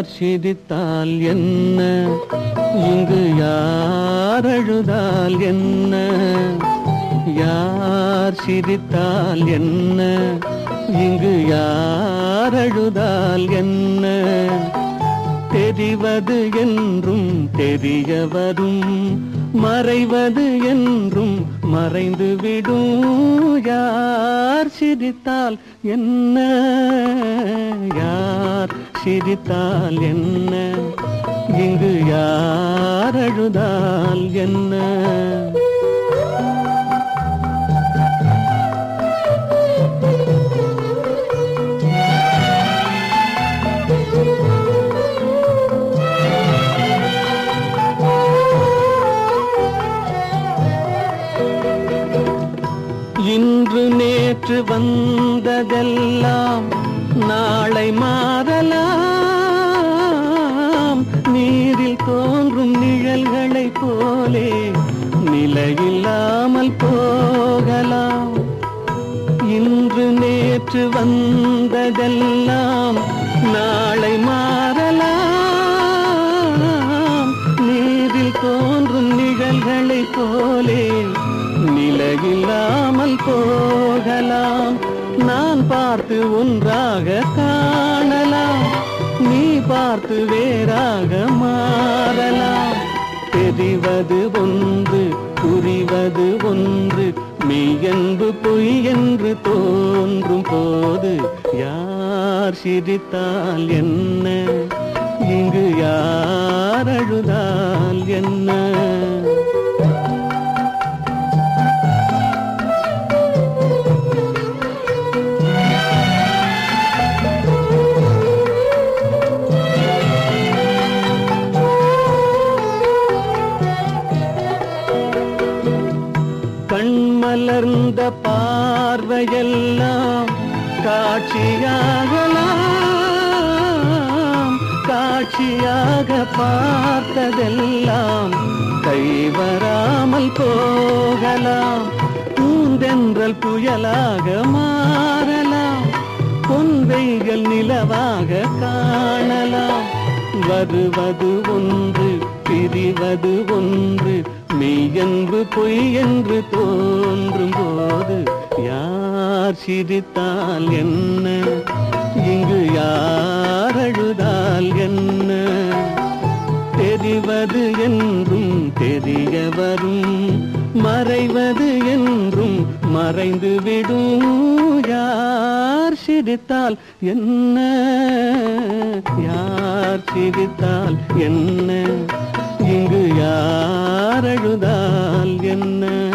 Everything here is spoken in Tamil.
சிரித்தால் என்ன இங்கு யார் அழுதால் என்ன யார் சிரித்தால் என்ன இங்கு யார் அழுதால் என்ன தெரிவது என்றும் தெரிய வரும் மறைவது என்றும் மறைந்து விடும் யார் சிரித்தால் என்ன யார் சிரித்தால் என்ன இங்கு யார் அழுதால் என்ன இன்று நேற்று வந்ததெல்லாம் நாளை மாறலாம் நீரில் தோன்றும் நிழல்களைப் போலே நிலையில்லாமல் போகலாம் இன்று நேற்று வந்ததெல்லாம் நாளை மாறலாம் நீரில் தோன்றும் நிழல்களைப் போலே நிலையில்லாமல் போகலாம் நான் பார்த்து ஒன்றாக காணலாம் நீ பார்த்து வேறாக மாறலாம் தெரிவது ஒன்று புரிவது ஒன்று மெய்யன்பு பொய் என்று தோன்றும் போது யார் சிரித்தால் என்ன இங்கு யார் அழுதால் என்ன கண்மலர்ந்த பார்வையெல்லாம் காட்சியாகலாம் காட்சியாக பார்த்ததெல்லாம் கைவராமல் போகலாம் பூந்தென்றல் புயலாக மாறலாம் பொன்வைகள் நிலவாக காணலாம் வருவது ஒன்று பிரிவது ஒன்று மெய்யன்பு பொய் என்று தோன்றும் போது யார் சிரித்தால் என்ன இங்கு யார் அழுதால் என்ன தெரிவது என்றும் தெரிய வரும் மறைவது என்றும் மறைந்து விடும் யார் சிரித்தால் என்ன யார் சிரித்தால் என்ன இங்கு யார் அழுதால் என்ன